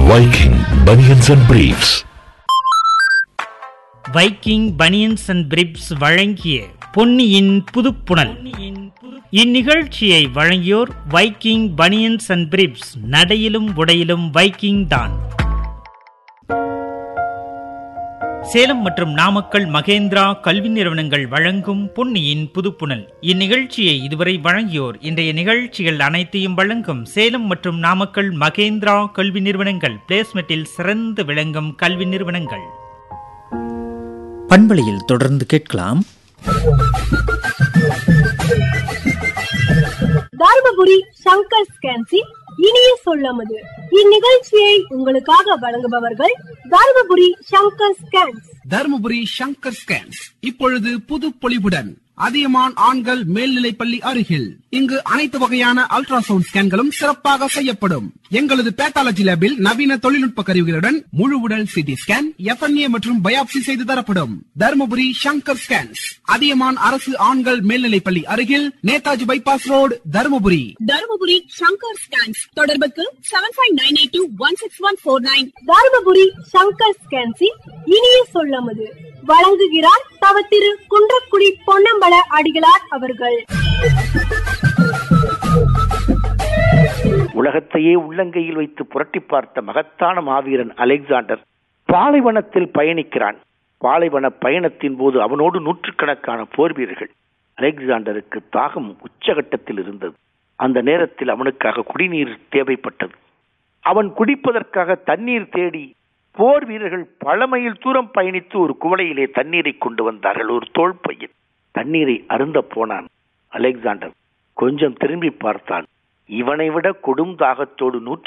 Viking Bunions and Briefs. Viking banians and briefs வழங்கிய பொன்னியின் புதுப்புணல் இந்நிகழ்ச்சியை வழங்கியோர் வைக்கிங் பனியன்ஸ் அண்ட் பிரிப்ஸ் நடையிலும் உடையிலும் வைக்கிங் தான் சேலம் மற்றும் நாமக்கல் மகேந்திரா கல்வி நிறுவனங்கள் வழங்கும் பொன்னியின் புதுப்புணல் இந்நிகழ்ச்சியை இதுவரை வழங்கியோர் இன்றைய நிகழ்ச்சிகள் அனைத்தையும் வழங்கும் சேலம் மற்றும் நாமக்கல் மகேந்திரா கல்வி நிறுவனங்கள் பிளேஸ்மெட்டில் சிறந்து விளங்கும் கல்வி நிறுவனங்கள் பண்பலையில் தொடர்ந்து கேட்கலாம் தர்மபுரி சங்கர் ஸ்கேன்சி இனிய சொல்லமது இந்நிகழ்ச்சியை உங்களுக்காக வழங்குபவர்கள் தர்மபுரி சங்கர் ஸ்கேன்ஸ் தருமபுரி சங்கர் ஸ்கேன்ஸ் இப்பொழுது புது பொலிவுடன் அதியமான் ஆண்கள் மேல்நிலைப்பள்ளி அருகில் இங்கு அனைத்து வகையான அல்ட்ராசவுண்ட் ஸ்கேன்களும் சிறப்பாக செய்யப்படும் எங்களது பேத்தாலஜி லேபில் நவீன தொழில்நுட்ப கருவிகளுடன் முழு உடல் சிடி ஸ்கேன் எஃப்என்ஏ மற்றும் பயாப்சி செய்து தரப்படும் தருமபுரி சங்கர் ஸ்கேன்ஸ் அதியமான் அரசு ஆண்கள் மேல்நிலைப்பள்ளி அருகில் Netaji bypass road Dharmapuri Dharmapuri Shankar scans தொடர்புக்கு seven five nine eight two one six one four nine Dharmapuri Shankar ஸ்கேன்சி இனிய சொல்லமது வழங்குகிறார் தவ திரு குன்றக்குடி பொன்னம்பல அடிகளார் அவர்கள் உலகத்தையே உள்ளங்கையில் வைத்து புரட்டி பார்த்த மகத்தான மாவீரன் அலெக்சாண்டர் பாலைவனத்தில் பயணிக்கிறான் பாலைவன பயணத்தின் போது அவனோடு நூற்றுக்கணக்கான போர் வீரர்கள் அலெக்சாண்டருக்கு தாகம் உச்சகட்டத்தில் இருந்தது அந்த நேரத்தில் அவனுக்காக குடிநீர் தேவைப்பட்டது அவன் குடிப்பதற்காக தண்ணீர் தேடி போர் வீரர்கள் பல மைல் தூரம் பயணித்து ஒரு குவளையிலே தண்ணீரை கொண்டு வந்தார்கள் ஒரு தோல் பையன் தண்ணீரை அருந்த போனான் அலெக்சாண்டர் கொஞ்சம் திரும்பி பார்த்தான் இவனை விட கொடும் தாகத்தோடு நூற்று